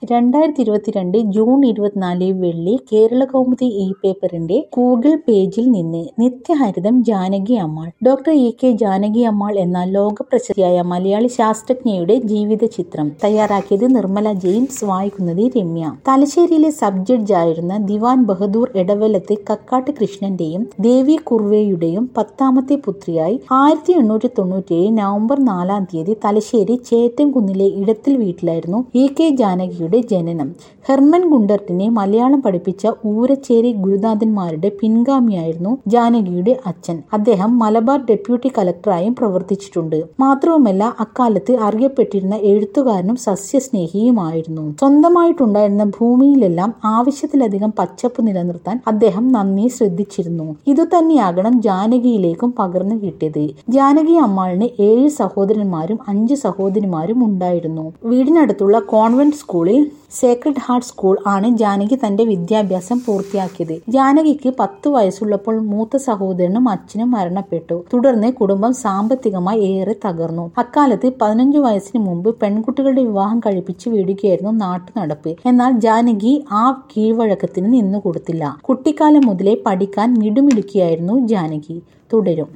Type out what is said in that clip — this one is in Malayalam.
രണ്ടായിരത്തി ഇരുപത്തിരണ്ട് ജൂൺ ഇരുപത്തിനാല് വെള്ളി കേരളകൗമുദി ഇ പേപ്പറിന്റെ ഗൂഗിൾ പേജിൽ നിന്ന് നിത്യഹരിതം Janaki Ammal doctor E K Janaki Ammal എന്ന ലോകപ്രശസ്തിയായ മലയാളി ശാസ്ത്രജ്ഞയുടെ ജീവിത ചിത്രം തയ്യാറാക്കിയത് നിർമ്മല ജെയിംസ് വായിക്കുന്നത് രമ്യ തലശ്ശേരിയിലെ സബ് ജഡ്ജായിരുന്ന ദിവാൻ ബഹദൂർ എടവലത്ത് കക്കാട്ട് കൃഷ്ണന്റെയും ദേവി കുർവേയുടെയും പത്താമത്തെ പുത്രിയായി ആയിരത്തി എണ്ണൂറ്റി തൊണ്ണൂറ്റിയേഴ് നവംബർ നാലാം തീയതി തലശ്ശേരി ചേറ്റൻകുന്നിലെ ഇടത്തിൽ വീട്ടിലായിരുന്നു ഇ കെ ജാനകിയുടെ ജനനം ഹെർമൻ ഗുണ്ടർട്ടിനെ മലയാളം പഠിപ്പിച്ച ഊരച്ചേരി ഗുരുനാഥന്മാരുടെ പിൻഗാമിയായിരുന്നു ജാനകിയുടെ അച്ഛൻ അദ്ദേഹം മലബാർ ഡെപ്യൂട്ടി കലക്ടറായും പ്രവർത്തിച്ചിട്ടുണ്ട് മാത്രവുമല്ല അക്കാലത്ത് അറിയപ്പെട്ടിരുന്ന എഴുത്തുകാരനും സസ്യസ്നേഹിയുമായിരുന്നു സ്വന്തമായിട്ടുണ്ടായിരുന്ന ഭൂമിയിലെല്ലാം ആവശ്യത്തിലധികം പച്ചപ്പ് നിലനിർത്താൻ അദ്ദേഹം നന്ദി ശ്രദ്ധിച്ചിരുന്നു ഇതുതന്നെയാകണം ജാനകിയിലേക്കും പകർന്നു കിട്ടിയത് ജാനകി അമ്മാളിന് ഏഴ് സഹോദരന്മാരും അഞ്ച് സഹോദരിമാരും ഉണ്ടായിരുന്നു വീടിനടുത്തുള്ള കോൺവെന്റ് സ്കൂളിൽ സേക്രഡ് ഹാർട്ട് സ്കൂൾ ആണ് ജാനകി തന്റെ വിദ്യാഭ്യാസം പൂർത്തിയാക്കിയത് ജാനകിക്ക് പത്തു വയസ്സുള്ളപ്പോൾ മൂത്ത സഹോദരനും അച്ഛനും മരണപ്പെട്ടു തുടർന്ന് കുടുംബം സാമ്പത്തികമായി ഏറെ തകർന്നു അക്കാലത്ത് പതിനഞ്ചു വയസ്സിന് മുമ്പ് പെൺകുട്ടികളുടെ വിവാഹം കഴിപ്പിച്ച് വിടുകയായിരുന്നു നാട്ടുനടപ്പ് എന്നാൽ ജാനകി ആ കീഴ്വഴക്കത്തിന് നിന്നു കൊടുത്തില്ല കുട്ടിക്കാലം മുതലേ പഠിക്കാൻ മിടുമിടുക്കിയായിരുന്നു ജാനകി തുടരും